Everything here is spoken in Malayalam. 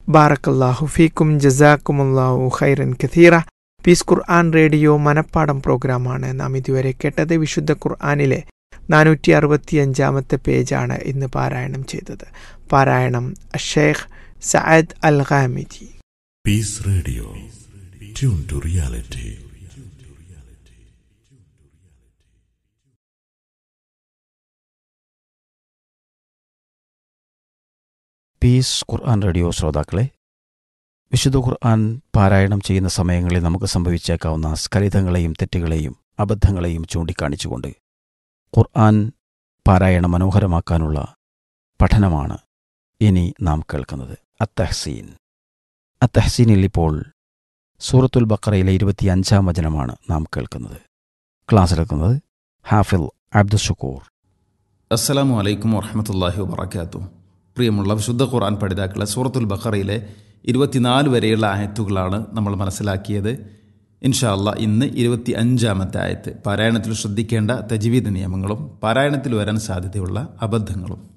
ബാറക്കല്ലാഹു ഫീക്കും ജസാക്കുമുല്ലാഹു ഖൈറൻ കഥീറ പീസ് ഖുർആൻ റേഡിയോ മനപ്പാടം പ്രോഗ്രാമാണ് നാം ഇതുവരെ കേട്ടത് വിശുദ്ധ ഖുർആാനിലെ നാനൂറ്റി അറുപത്തിയഞ്ചാമത്തെ പേജാണ് ഇന്ന് പാരായണം ചെയ്തത് പാരായണം ഷെയ്ഖ് സഅദ് അൽ ഖാമിജി Peace Radio. Tune to reality. Peace Quran Radio ശ്രോതാക്കളെ വിശുദ്ധ ഖുർആൻ പാരായണം ചെയ്യുന്ന സമയങ്ങളിൽ നമുക്ക് സംഭവിച്ചേക്കാവുന്ന സ്ഖലിതങ്ങളെയും തെറ്റുകളെയും അബദ്ധങ്ങളെയും ചൂണ്ടിക്കാണിച്ചുകൊണ്ട് ഖുർആൻ പാരായണം മനോഹരമാക്കാനുള്ള പഠനമാണ് ഇനി നാം കേൾക്കുന്നത് അത്തഹ്സീൻ അത്തഹ്സീനിൽ ഇപ്പോൾ സൂറത്തുൽ ബക്കറയിലെ ഇരുപത്തിയഞ്ചാം വചനമാണ് നാം കേൾക്കുന്നത് ക്ലാസ് എടുക്കുന്നത് ഹാഫിൽ അബ്ദുഷക്കൂർ അസ്സലാമു അലൈക്കും വറഹമത്തല്ലാഹി വബർക്കാത്തു പ്രിയമുള്ള വിശുദ്ധ ഖുർആൻ പഠിതാക്കളെ സൂറത്തുൽ ബഖറയിലെ ഇരുപത്തിനാല് വരെയുള്ള ആയത്തുകളാണ് നമ്മൾ മനസ്സിലാക്കിയത് ഇൻഷാ അല്ലാ ഇന്ന് ഇരുപത്തി അഞ്ചാമത്തെ ആയത്ത് പാരായണത്തിൽ ശ്രദ്ധിക്കേണ്ട തജ്വീദ് നിയമങ്ങളും പാരായണത്തിൽ വരാൻ സാധ്യതയുള്ള അബദ്ധങ്ങളും